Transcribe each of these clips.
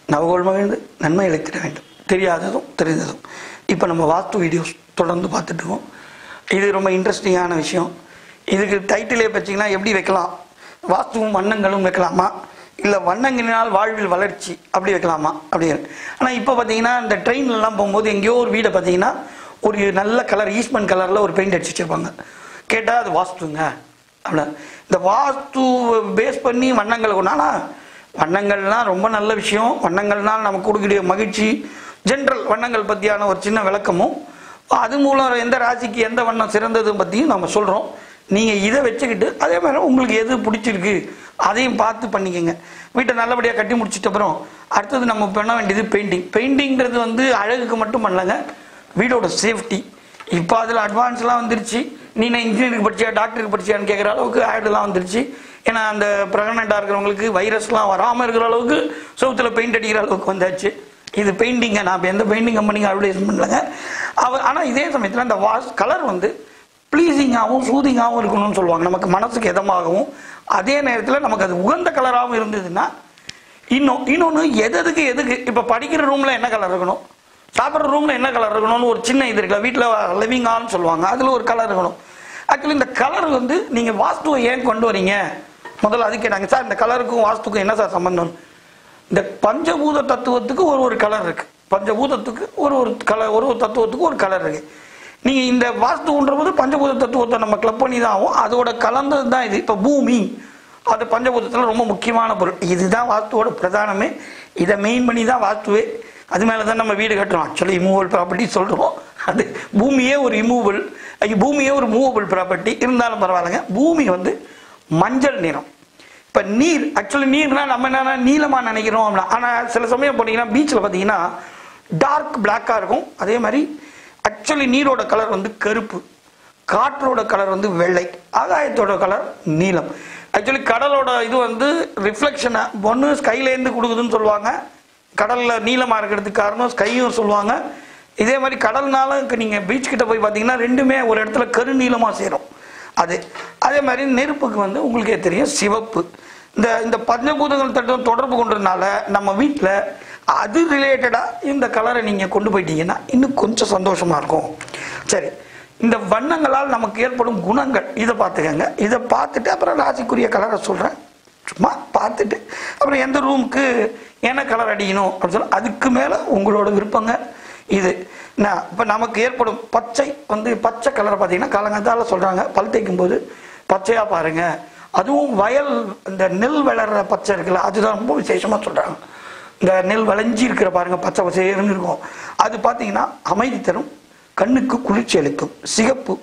நவகோள் மகிழ்ந்து நன்மை அளித்திட வேண்டும் தெரியாததும் தெரிந்ததும் இப்போ நம்ம வாஸ்து வீடியோஸ் தொடர்ந்து பார்த்துட்டு இருக்கோம் இது ரொம்ப இன்ட்ரெஸ்டிங்கான விஷயம் இதுக்கு டைட்டிலே பார்த்தீங்கன்னா எப்படி வைக்கலாம் வாஸ்துவும் வண்ணங்களும் வைக்கலாமா இல்லை வண்ணங்களினால் வாழ்வில் வளர்ச்சி அப்படி வைக்கலாமா அப்படின்னு ஆனால் இப்போ பார்த்தீங்கன்னா இந்த ட்ரெயின்லலாம் போகும்போது எங்கேயோ ஒரு வீடை பார்த்தீங்கன்னா ஒரு நல்ல கலர் ஈஸ்ட்மன் கலரில் ஒரு பெயிண்ட் அடிச்சு வச்சிருப்பாங்க கேட்டால் அது வாஸ்துங்க அப்படின்னா இந்த வாஸ்து பேஸ் பண்ணி வண்ணங்களை கொண்டானா வண்ணங்கள்லாம் ரொம்ப நல்ல விஷயம் வண்ணங்கள்னால் நமக்கு கொடுக்கக்கூடிய மகிழ்ச்சி ஜென்ரல் வண்ணங்கள் பற்றியான ஒரு சின்ன விளக்கமும் அது மூலம் எந்த ராசிக்கு எந்த வண்ணம் சிறந்தது பற்றியும் நம்ம சொல்கிறோம் நீங்கள் இதை வச்சுக்கிட்டு அதே மாதிரி உங்களுக்கு எது பிடிச்சிருக்கு அதையும் பார்த்து பண்ணிக்கோங்க வீட்டை நல்லபடியாக கட்டி முடிச்சிட்ட அப்புறம் அடுத்தது நம்ம பண்ண வேண்டியது பெயிண்டிங் பெயிண்டிங்கிறது வந்து அழகுக்கு மட்டும் பண்ணலங்க வீடோட சேஃப்டி இப்போ அதில் அட்வான்ஸ்லாம் வந்துருச்சு நீ நான் இன்ஜினியருக்கு படிச்சியா டாக்டருக்கு படிச்சியான்னு கேட்குற அளவுக்கு ஆடுலாம் வந்துருச்சு ஏன்னா அந்த ப்ரெக்னெண்ட்டாக இருக்கிறவங்களுக்கு வைரஸ்லாம் வராமல் இருக்கிற அளவுக்கு சவுத்தில் பெயிண்ட் அடிக்கிற அளவுக்கு வந்தாச்சு இது பெயிண்டிங்கை நான் இப்ப எந்த பெயிண்டிங் கம்பெனிக்கு அட்வர்டைஸ் பண்ணலங்க அவ ஆனால் இதே சமயத்தில் அந்த வாஷ் கலர் வந்து ப்ளீஸிங்காகவும் சூதிங்காகவும் இருக்கணும்னு சொல்லுவாங்க நமக்கு மனசுக்கு இதமாகவும் அதே நேரத்தில் நமக்கு அது உகந்த கலராகவும் இருந்ததுன்னா இன்னும் இன்னொன்று எது எதுக்கு எதுக்கு இப்போ படிக்கிற ரூமில் என்ன கலர் இருக்கணும் சாப்பிட்ற ரூமில் என்ன கலர் இருக்கணும்னு ஒரு சின்ன இது இருக்குல்ல வீட்டில் லிவிங் ஆன்னு சொல்லுவாங்க அதில் ஒரு கலர் இருக்கணும் ஆக்சுவலி இந்த கலர் வந்து நீங்கள் வாஸ்துவை ஏன் கொண்டு வரீங்க முதல்ல அது கேட்டாங்க சார் இந்த கலருக்கும் வாஸ்துக்கும் என்ன சார் சம்பந்தம் இந்த பஞ்சபூத தத்துவத்துக்கு ஒரு ஒரு கலர் இருக்கு பஞ்சபூதத்துக்கு ஒரு ஒரு கலர் ஒரு ஒரு தத்துவத்துக்கு ஒரு கலர் இருக்கு நீங்க இந்த வாஸ்துன்ற போது பஞ்சபூத தத்துவத்தை நம்ம கிளப் பண்ணி தான் ஆகும் அதோட கலந்தது தான் இது இப்போ பூமி அது பஞ்சபூதத்தில் ரொம்ப முக்கியமான பொருள் இதுதான் வாஸ்துவோட பிரதானமே இதை மெயின் பண்ணி தான் வாஸ்துவே அது மேலே தான் நம்ம வீடு கட்டுறோம் ஆக்சுவலி இமூவல் ப்ராப்பர்ட்டி சொல்கிறோம் அது பூமியே ஒரு இமூவல் பூமியே ஒரு மூவபிள் ப்ராப்பர்ட்டி இருந்தாலும் பரவாயில்லைங்க பூமி வந்து மஞ்சள் நிறம் இப்போ நீர் ஆக்சுவலி நீர்னா நம்ம என்ன நீளமாக நினைக்கிறோம் அப்படின்னா ஆனால் சில சமயம் போனீங்கன்னா பீச்சில் பார்த்தீங்கன்னா டார்க் பிளாக்காக இருக்கும் அதே மாதிரி ஆக்சுவலி நீரோட கலர் வந்து கருப்பு காற்றோட கலர் வந்து வெள்ளை ஆகாயத்தோட கலர் நீலம் ஆக்சுவலி கடலோட இது வந்து ரிஃப்ளெக்ஷனை ஒன்று ஸ்கைலேருந்து கொடுக்குதுன்னு சொல்லுவாங்க கடலில் நீளமாக இருக்கிறதுக்கு காரணம் ஸ்கையும் சொல்லுவாங்க இதே மாதிரி கடல்னால நீங்கள் பீச் கிட்ட போய் பார்த்தீங்கன்னா ரெண்டுமே ஒரு இடத்துல கருநீளமாக சேரும் அது அதே மாதிரி நெருப்புக்கு வந்து உங்களுக்கே தெரியும் சிவப்பு இந்த இந்த பஞ்சபூதங்கள் தட்டம் தொடர்பு கொண்டதுனால நம்ம வீட்டில் அது ரிலேட்டடாக இந்த கலரை நீங்கள் கொண்டு போயிட்டீங்கன்னா இன்னும் கொஞ்சம் சந்தோஷமாக இருக்கும் சரி இந்த வண்ணங்களால் நமக்கு ஏற்படும் குணங்கள் இதை பார்த்துக்கங்க இதை பார்த்துட்டு அப்புறம் ராசிக்குரிய கலரை சொல்கிறேன் சும்மா பார்த்துட்டு அப்புறம் எந்த ரூமுக்கு என்ன கலர் அடிக்கணும் அப்படின்னு சொல்லி அதுக்கு மேலே உங்களோட விருப்பங்க இது நான் இப்போ நமக்கு ஏற்படும் பச்சை வந்து பச்சை கலரை பார்த்தீங்கன்னா காலங்காத்தால சொல்கிறாங்க பல் தேய்க்கும் போது பச்சையாக பாருங்க அதுவும் வயல் இந்த நெல் விளற பச்சை இருக்குல்ல அதுதான் ரொம்ப விசேஷமாக சொல்கிறாங்க இந்த நெல் விளைஞ்சி இருக்கிற பாருங்க பச்சை பச்சைன்னு இருக்கும் அது பார்த்தீங்கன்னா அமைதி தரும் கண்ணுக்கு குளிர்ச்சி அளிக்கும் சிகப்பு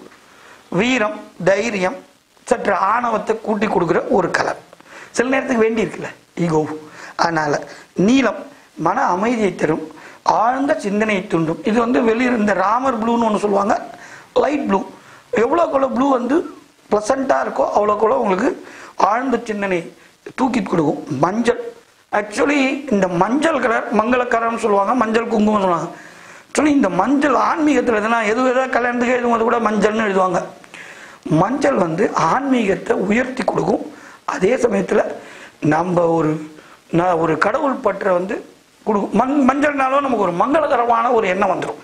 வீரம் தைரியம் சற்று ஆணவத்தை கூட்டி கொடுக்குற ஒரு கலர் சில நேரத்துக்கு வேண்டி இருக்குல்ல ஈகோ அதனால நீலம் மன அமைதியை தரும் ஆழ்ந்த சிந்தனையை தூண்டும் இது வந்து வெளியே இந்த ராமர் ப்ளூன்னு ஒன்று சொல்லுவாங்க லைட் ப்ளூ எவ்வளோக்குள்ள ப்ளூ வந்து ப்ளசண்ட்டாக இருக்கோ அவ்வளோக்குள்ள உங்களுக்கு ஆழ்ந்த சிந்தனை தூக்கி கொடுக்கும் மஞ்சள் ஆக்சுவலி இந்த மஞ்சள் கலர் மங்கள கலர்னு சொல்லுவாங்க மஞ்சள் குங்குமம் சொல்லுவாங்க ஆக்சுவலி இந்த மஞ்சள் ஆன்மீகத்தில் எதுனா எது எதாவது கல்யாணத்துக்கு எழுதும்போது கூட மஞ்சள்னு எழுதுவாங்க மஞ்சள் வந்து ஆன்மீகத்தை உயர்த்தி கொடுக்கும் அதே சமயத்தில் நம்ம ஒரு நான் ஒரு கடவுள் பற்ற வந்து கொடுக்கும் மண் மஞ்சள்னாலும் நமக்கு ஒரு மங்களகரமான ஒரு எண்ணம் வந்துடும்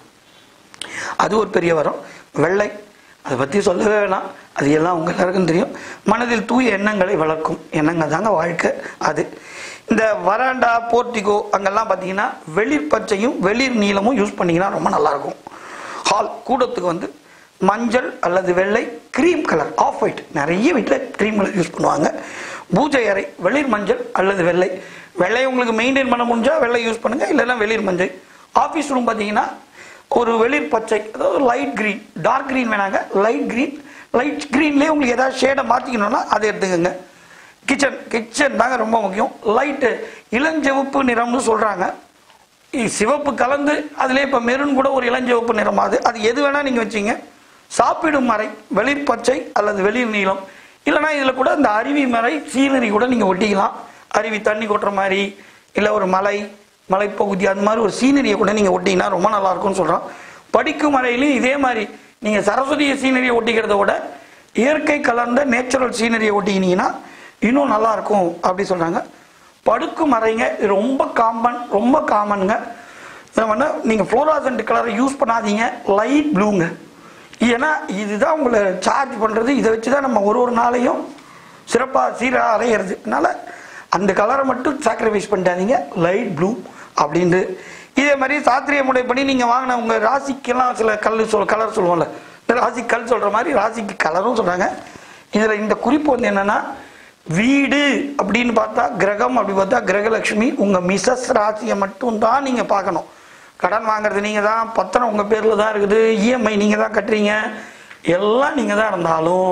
அது ஒரு பெரிய வரம் வெள்ளை அதை பற்றி சொல்லவே வேணாம் அது எல்லாம் உங்க எல்லாருக்கும் தெரியும் மனதில் தூய எண்ணங்களை வளர்க்கும் எண்ணங்கள் தாங்க வாழ்க்கை அது இந்த வராண்டா போர்ட்டிகோ அங்கெல்லாம் பார்த்தீங்கன்னா வெளிர் பச்சையும் வெளிர் நீளமும் யூஸ் பண்ணீங்கன்னா ரொம்ப நல்லாயிருக்கும் ஹால் கூடத்துக்கு வந்து மஞ்சள் அல்லது வெள்ளை க்ரீம் கலர் ஆஃப் ஒயிட் நிறைய வீட்டில் க்ரீம் கலர் யூஸ் பண்ணுவாங்க பூஜை அறை வெளிர் மஞ்சள் அல்லது வெள்ளை வெள்ளை உங்களுக்கு மெயின்டைன் பண்ண முடிஞ்சால் வெள்ளை யூஸ் பண்ணுங்கள் இல்லைன்னா வெளிர் மஞ்சள் ஆஃபீஸ் ரூம் பார்த்தீங்கன்னா ஒரு வெளிர் பச்சை அதாவது லைட் க்ரீன் டார்க் க்ரீன் வேணாங்க லைட் க்ரீன் லைட் க்ரீன்லேயே உங்களுக்கு ஏதாவது ஷேடை மாற்றிக்கணும்னா அதை எடுத்துக்கோங்க கிச்சன் கிச்சன் தாங்க ரொம்ப முக்கியம் லைட்டு இளஞ்சிவப்பு நிறம்னு சொல்கிறாங்க சிவப்பு கலந்து அதிலே இப்போ மெரூன் கூட ஒரு இளஞ்சிவப்பு நிறமாது அது எது வேணால் நீங்கள் வச்சிங்க சாப்பிடும் மறை வெளிர் பச்சை அல்லது வெளிர் நீளம் இல்லைனா இதில் கூட இந்த அருவி மறை சீனரி கூட நீங்கள் ஒட்டிக்கலாம் அருவி தண்ணி கொட்டுற மாதிரி இல்லை ஒரு மலை மலைப்பகுதி அந்த மாதிரி ஒரு சீனரியை கூட நீங்கள் ஒட்டிங்கன்னா ரொம்ப நல்லா இருக்கும்னு சொல்கிறோம் படிக்கும் மலையிலையும் இதே மாதிரி நீங்கள் சரஸ்வதி சீனரியை ஒட்டிக்கிறத விட இயற்கை கலந்த நேச்சுரல் சீனரியை ஒட்டிக்கினீங்கன்னா இன்னும் நல்லா இருக்கும் அப்படி சொல்கிறாங்க படுக்கும் அறைங்க இது ரொம்ப காமன் ரொம்ப காமனுங்க இதை வந்து நீங்கள் ஃப்ளோராசன்ட் கலரை யூஸ் பண்ணாதீங்க லைட் ப்ளூங்க ஏன்னா இதுதான் உங்களை சார்ஜ் பண்ணுறது இதை வச்சு தான் நம்ம ஒரு ஒரு நாளையும் சிறப்பாக சீராக அலையிறது அதனால் அந்த கலரை மட்டும் சாக்ரிஃபைஸ் பண்ணிட்டாதீங்க லைட் ப்ளூ அப்படின்ட்டு இதே மாதிரி சாத்திரிய முறைப்படி நீங்கள் வாங்கின உங்கள் ராசிக்கெல்லாம் சில கல் சொல் கலர் சொல்லுவோம்ல இந்த ராசி கல் சொல்கிற மாதிரி ராசிக்கு கலரும் சொல்கிறாங்க இதில் இந்த குறிப்பு வந்து என்னென்னா வீடு அப்படின்னு பார்த்தா கிரகம் அப்படி பார்த்தா கிரகலட்சுமி உங்கள் மிசஸ் ராசியை மட்டும் தான் நீங்கள் பார்க்கணும் கடன் வாங்குறது நீங்கள் தான் பத்திரம் உங்கள் பேரில் தான் இருக்குது இஎம்ஐ நீங்கள் தான் கட்டுறீங்க எல்லாம் நீங்கள் தான் இருந்தாலும்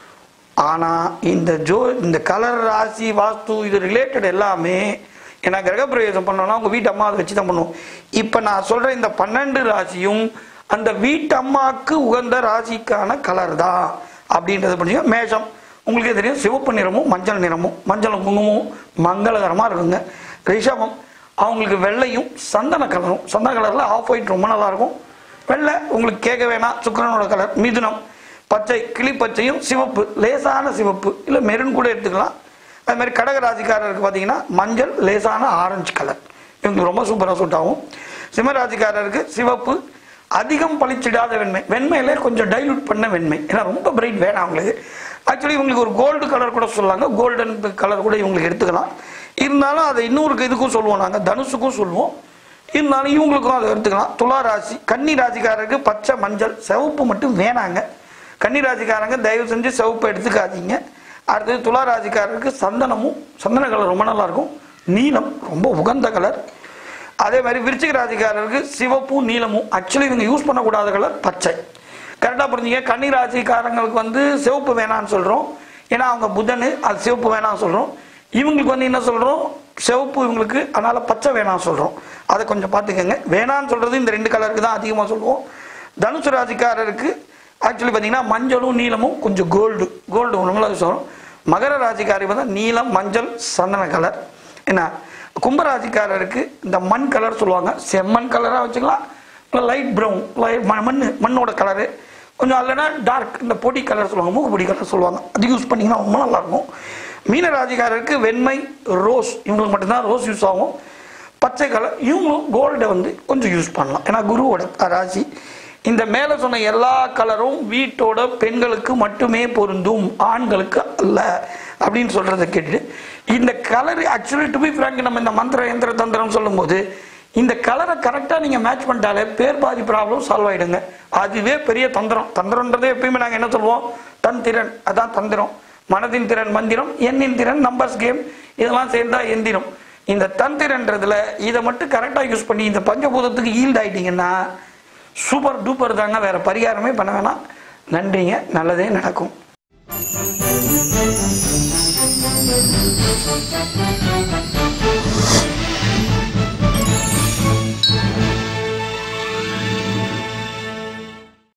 ஆனால் இந்த ஜோ இந்த கலர் ராசி வாஸ்து இது ரிலேட்டட் எல்லாமே ஏன்னா கிரகப்பிரவேசம் பண்ணோம்னா உங்கள் வீட்டு அம்மா அதை வச்சு தான் பண்ணுவோம் இப்போ நான் சொல்கிற இந்த பன்னெண்டு ராசியும் அந்த வீட்டு அம்மாவுக்கு உகந்த ராசிக்கான கலர் தான் அப்படின்றத புரிஞ்சுங்க மேஷம் உங்களுக்கே தெரியும் சிவப்பு நிறமும் மஞ்சள் நிறமும் மஞ்சளும் குங்குமமும் மங்களகரமாக இருக்குங்க ரிஷபம் அவங்களுக்கு வெள்ளையும் சந்தன கலரும் சந்தன கலரில் ஆஃப் ஒயிட் ரொம்ப நல்லா இருக்கும் வெள்ளை உங்களுக்கு கேட்க வேணாம் சுக்கிரனோட கலர் மிதுனம் பச்சை கிளி பச்சையும் சிவப்பு லேசான சிவப்பு இல்லை மெரூன் கூட எடுத்துக்கலாம் அது மாதிரி கடக ராசிக்காரருக்கு பார்த்தீங்கன்னா மஞ்சள் லேசான ஆரஞ்சு கலர் இவங்களுக்கு ரொம்ப சூப்பராக சூட் ஆகும் சிம்ம ராசிக்காரருக்கு சிவப்பு அதிகம் பளிச்சிடாத வெண்மை வெண்மையில கொஞ்சம் டைலூட் பண்ண வெண்மை ஏன்னா ரொம்ப பிரைட் வேணாம் அவங்களுக்கு ஆக்சுவலி இவங்களுக்கு ஒரு கோல்டு கலர் கூட சொல்லலாங்க கோல்டன் கலர் கூட இவங்களுக்கு எடுத்துக்கலாம் இருந்தாலும் அதை இன்னொரு இதுக்கும் சொல்லுவோம் நாங்கள் தனுஷுக்கும் சொல்லுவோம் இருந்தாலும் இவங்களுக்கும் அதை எடுத்துக்கலாம் துலா ராசி கன்னி ராசிக்காரருக்கு பச்சை மஞ்சள் சிவப்பு மட்டும் வேணாங்க கன்னி ராசிக்காரங்க தயவு செஞ்சு சிவப்பு எடுத்துக்காதீங்க அடுத்தது துலா ராசிக்காரருக்கு சந்தனமும் சந்தன கலர் ரொம்ப நல்லா இருக்கும் நீலம் ரொம்ப உகந்த கலர் அதே மாதிரி விருச்சிக ராசிக்காரருக்கு சிவப்பும் நீலமும் ஆக்சுவலி இவங்க யூஸ் பண்ணக்கூடாத கலர் பச்சை கரெக்டாக புரிஞ்சுங்க கன்னி ராசிக்காரங்களுக்கு வந்து சிவப்பு வேணாம்னு சொல்கிறோம் ஏன்னா அவங்க புதனு அது சிவப்பு வேணாம்னு சொல்கிறோம் இவங்களுக்கு வந்து என்ன சொல்கிறோம் சிவப்பு இவங்களுக்கு அதனால் பச்சை வேணாம்னு சொல்கிறோம் அதை கொஞ்சம் பார்த்துக்கோங்க வேணாம்னு சொல்கிறது இந்த ரெண்டு கலருக்கு தான் அதிகமாக சொல்லுவோம் தனுசு ராசிக்காரருக்கு ஆக்சுவலி பார்த்தீங்கன்னா மஞ்சளும் நீலமும் கொஞ்சம் கோல்டு கோல்டு ஒன்றுங்களா சொல்கிறோம் மகர ராசிக்காரி பார்த்தா நீலம் மஞ்சள் சந்தன கலர் என்ன கும்பராசிக்காரருக்கு இந்த மண் கலர் சொல்லுவாங்க செம்மண் கலராக வச்சுக்கலாம் இல்லை லைட் ப்ரௌன் லைட் மண் மண்ணோட கலரு கொஞ்சம் இல்லைன்னா டார்க் இந்த பொடி கலர் சொல்லுவாங்க மூக்கு பொடி கலர் சொல்லுவாங்க அது யூஸ் பண்ணிங்கன்னா ரொம்ப நல்லாயிருக்கும் மீன ராசிக்காரருக்கு வெண்மை ரோஸ் இவங்களுக்கு மட்டும்தான் ரோஸ் யூஸ் ஆகும் பச்சை கலர் இவங்களும் கோல்டை வந்து கொஞ்சம் யூஸ் பண்ணலாம் ஏன்னா குருவோட ராசி இந்த மேலே சொன்ன எல்லா கலரும் வீட்டோட பெண்களுக்கு மட்டுமே பொருந்தும் ஆண்களுக்கு அல்ல அப்படின்னு சொல்றதை கேட்டுட்டு இந்த colour actually to be frank நம்ம இந்த மந்திர எந்திர தந்திரம் சொல்லும்போது இந்த கலரை கரெக்டாக நீங்கள் மேட்ச் பண்ணிட்டாலே பேர் பாதி ப்ராப்ளம் சால்வ் ஆகிடுங்க அதுவே பெரிய தந்திரம் தந்திரன்றதே எப்பயுமே நாங்கள் என்ன சொல்லுவோம் தன் திறன் அதான் தந்திரம் மனதின் திறன் மந்திரம் எண்ணின் திறன் நம்பர்ஸ் கேம் இதெல்லாம் சேர்ந்தா எந்திரம் இந்த தந்திரன்றதுல இதை மட்டும் கரெக்டாக யூஸ் பண்ணி இந்த பஞ்சபூதத்துக்கு ஈல்ட் ஆயிட்டீங்கன்னா சூப்பர் டூப்பர் தாங்க வேற பரிகாரமே பண்ண வேணாம் நன்றிங்க நல்லதே நடக்கும்